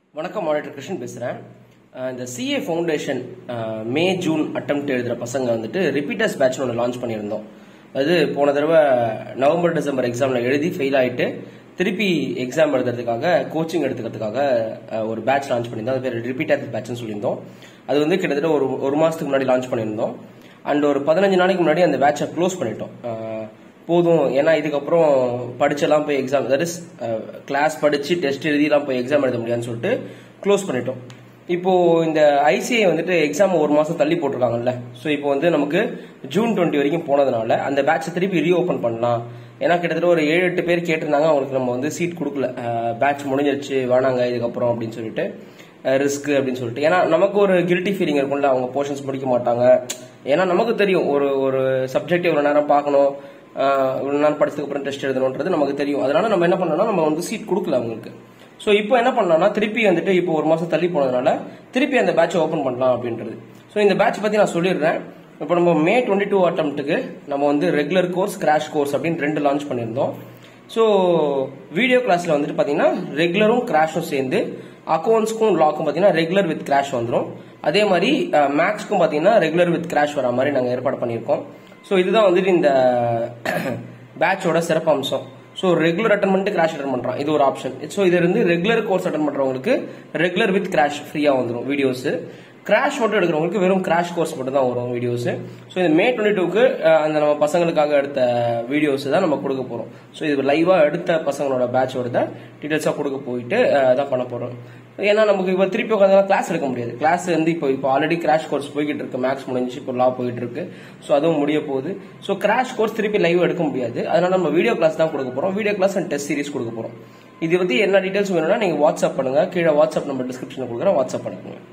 வணக்கம் மானிட்டர் கிருஷ்ணன் பேசுகிறேன் இந்த CA foundation May June attempt எழுதுகிற பசங்க வந்துட்டு ரிப்பீட்டர்ஸ் பேட்ச்னு ஒன்று லான்ச் பண்ணியிருந்தோம் அது போன தடவை நவம்பர் டிசம்பர் எக்ஸாமில் எழுதி ஃபெயில் ஆகிட்டு திருப்பி எக்ஸாம் எழுதுறதுக்காக கோச்சிங் எடுத்துக்கிறதுக்காக அஹ், ஒரு பேட்ச் லான்ச் பண்ணியிருந்தோம் அது பேர் ரிப்பீட்டர் பேட்ச்னு சொல்லியிருந்தோம் அது வந்து கிட்டத்தட்ட ஒரு ஒரு மாதத்துக்கு முன்னாடி லான்ச் பண்ணியிருந்தோம் அண்ட் ஒரு பதினஞ்சு நாளைக்கு முன்னாடி அந்த பேட்சை க்ளோஸ் பண்ணிட்டோம் அஹ், போதும் ஏன்னா இதுக்கப்புறம் படிச்செல்லாம் போய் எக்ஸாம் தட் இஸ் கிளாஸ் படிச்சு டெஸ்ட் எழுதிலாம் போய் எக்ஸாம் எழுத முடியாதுன்னு சொல்லிட்டு க்ளோஸ் பண்ணிட்டோம் இப்போ இந்த ஐசிஐ வந்துட்டு எக்ஸாம் ஒரு மாசம் தள்ளி போட்டிருக்காங்கல்ல ஸோ இப்போ வந்து நமக்கு ஜூன் டுவெண்ட்டி வரைக்கும் போனதுனால அந்த பேட்சை திருப்பி ரீஓபன் பண்ணலாம் ஏன்னா கிட்டத்தட்ட ஒரு ஏழு எட்டு பேர் கேட்டிருந்தாங்க அவங்களுக்கு நம்ம வந்து சீட் கொடுக்கல பேட்ச் முடிஞ்சிருச்சு வேணாங்க இதுக்கப்புறம் அப்படின்னு சொல்லிட்டு ரிஸ்க் அப்படின்னு சொல்லிட்டு ஏன்னா நமக்கு ஒரு கில்ட்டி ஃபீலிங் இருக்கும்ல அவங்க போர்ஷன்ஸ் முடிக்க மாட்டாங்க ஏன்னா நமக்கு தெரியும் ஒரு ஒரு சப்ஜெக்ட் இவ்வளோ நேரம் பார்க்கணும் ஆஹ் இவ்வளவு நேரம் படிச்சதுக்கு அப்புறம் டெஸ்ட் எழுதணுன்றது நமக்கு தெரியும் அதனால நம்ம என்ன பண்ணோம்னா நம்ம வந்து சீட் கொடுக்கல அவங்களுக்கு ஸோ இப்போ என்ன பண்ணலாம்னா திருப்பி வந்துட்டு இப்போ ஒரு மாசம் தள்ளி போனதுனால திருப்பி அந்த பேட்சை ஓப்பன் பண்ணலாம் அப்படின்றது ஸோ இந்த பேட்ச் பத்தி நான் சொல்லிடுறேன் இப்போ நம்ம மே டுவெண்ட்டி டூ அட்டம்ப்ட்டுக்கு நம்ம வந்து ரெகுலர் கோர்ஸ் கிராஷ் கோர்ஸ் அப்படின்னு ரெண்டு லான்ச் பண்ணியிருந்தோம் ஸோ வீடியோ கிளாஸ்ல வந்துட்டு பார்த்தீங்கன்னா ரெகுலரும் கிராஷும் சேர்ந்து அக்கௌண்ட்ஸ்க்கும் லாக்கும் பார்த்தீங்கன்னா ரெகுலர் வித் கிராஷ் வந்துடும் அதே மாதிரி மேக்ஸ்க்கும் பார்த்தீங்கன்னா ரெகுலர் வித் கிராஷ் வர மாதிரி நாங்கள் ஏற்பாடு பண்ணியிருக்கோம் ஸோ இதுதான் வந்துட்டு இந்த பேட்சோட சிறப்பு அம்சம் ஸோ ரெகுலர் அட்டன் பண்ணிட்டு கிராஷ் அட்டன் பண்றான் இது ஒரு ஆப்ஷன் ஸோ இது இருந்து ரெகுலர் கோர்ஸ் அட்டன் பண்றவங்களுக்கு ரெகுலர் வித் கிராஷ் ஃப்ரீயா வந்துடும் வீடியோஸ் கிராஷ் மட்டும் எடுக்கிறவங்களுக்கு வெறும் கிராஷ் கோர்ஸ் மட்டும் தான் வரும் வீடியோஸ் ஸோ இந்த மே டுவெண்ட்டி டூக்கு அந்த நம்ம பசங்களுக்காக எடுத்த வீடியோஸ் தான் நம்ம கொடுக்க போறோம் ஸோ இது லைவா எடுத்த பசங்களோட பேட்சோட டீடைல்ஸாக கொடுக்க போயிட்டு அஹ், தான் பண்ண போறோம் ஏன்னா நமக்கு இப்போ திருப்பி உட்காந்து கிளாஸ் எடுக்க முடியாது கிளாஸ் வந்து இப்போ இப்போ ஆல்ரெடி கிராஷ் கோர்ஸ் போய்கிட்டு இருக்கு மேக்ஸ் முடிஞ்சு இப்போ லா போயிட்டு இருக்கு ஸோ அதுவும் முடிய போகுது ஸோ கிராஷ் கோர்ஸ் திருப்பி லைவ் எடுக்க முடியாது அதனால நம்ம வீடியோ கிளாஸ் தான் கொடுக்க போறோம் video class and test series கொடுக்க போறோம் இது பத்தி என்ன டீடைல்ஸ் வேணும்னா நீங்க வாட்ஸ்அப் பண்ணுங்க கீழே வாட்ஸ்அப் நம்பர் டிஸ்கிரிப்ஷன் கொடுக்குறேன் வாட்ஸ்அப் பண்ணுங்க